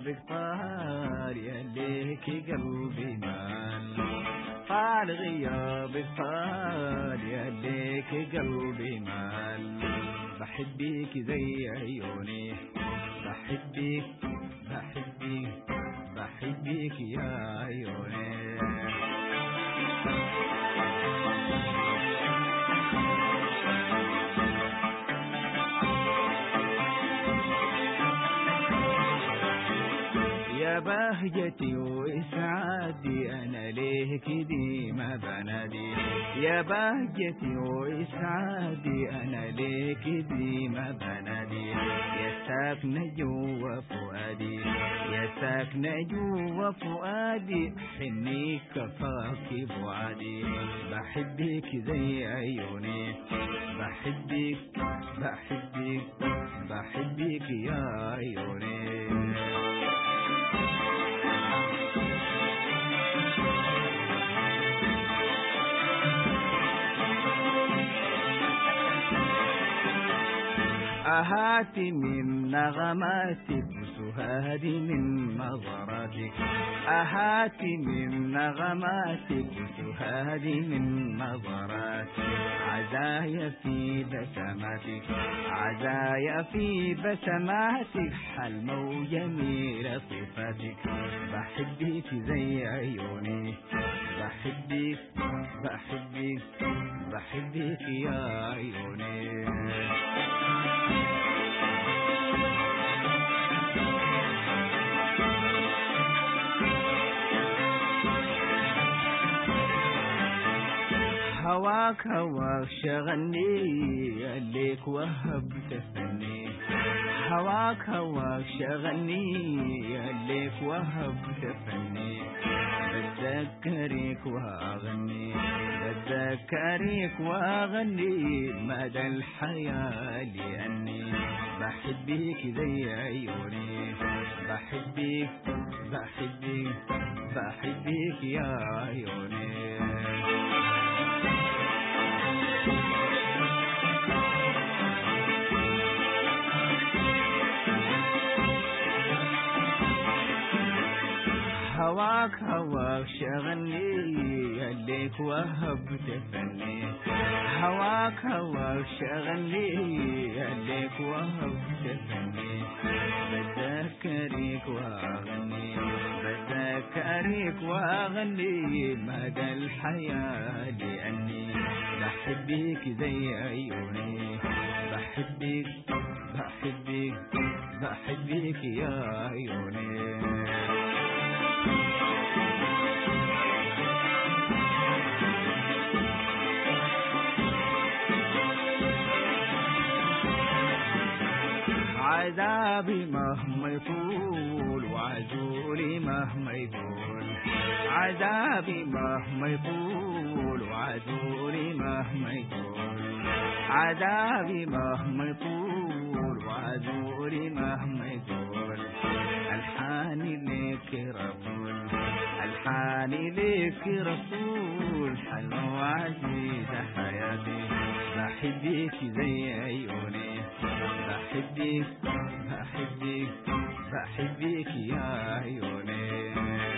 غيابك طال يا ليك قلبي مال طال غيابك طال يا ليك قلبي مال بحبك زي عيوني بحبك بحبك بحبك يا عيوني يا بهجتي وإسعادي أنا ليه كدي ما بنادي يا بهجتي وإسعادي أنا ليه كدي ما بنادي يا ساكنة جوا فؤادي يا ساكنة جوا فؤادي حني كفاك بعادي بحبك زي عيوني بحبك بحبك بحبك يا عيوني أهاتي من نغماتك وسهادي من نظراتك أهاتي من نغماتك وسهادي من نظراتك عزايا في بسماتك عزايا في بسماتك حلمة وجميلة صفاتك بحبك زي عيوني بحبك بحبك بحبك يا عيوني هواك هواك شغلني الليك وهبت فني هواك هواك شغلني الليك وهبت فني بتذكرك واغني بتذكرك واغني مدى الحياة لأني بحبك زي عيوني بحبك بحبك بحبك يا عيوني هواك هواك شغلني يليك وهبت فني هواك هواك شغلني يليك وهبت فني بتذكرك واغني بتذكرك واغني مدى الحياة لأني بحبك زي عيوني بحبك بحبك بحبك يا عيوني عذابي مهما يطول وعزولي مهما يطول عذابي مهما يطول وعزولي مهما يطول عذابي مهما يطول وعزولي مهما يطول الحاني لك رسول الحاني لك رسول حلوة وعزيزة حياتي بحبك زي عيوني بحبك بحبك بحبك يا عيوني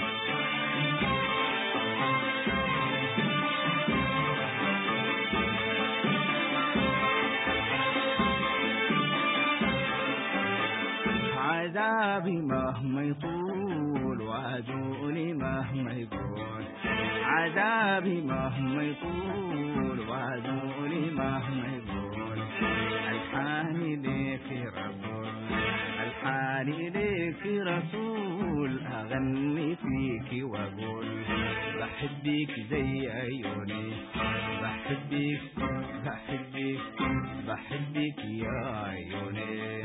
عذابي مهما يطول وعدولي مهما يقول عذابي مهما يطول وعدولي مهما يقول الحاني ليك رسول الحاني ليك رسول أغني فيك وأقول بحبك زي عيوني بحبك بحبك بحبك يا عيوني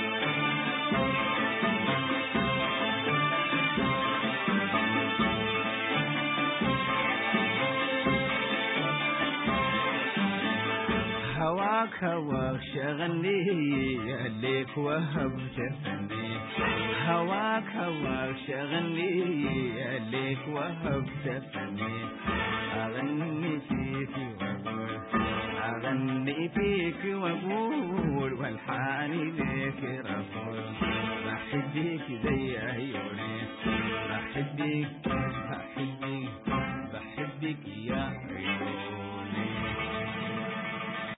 هواك هواك شغلني يليك وهبت فني هواك هواك شغلني يليك وهبت فني أغني فيك وأقول أغني فيك وأقول والحاني ليك رسول بحبك زي عيوني بحبك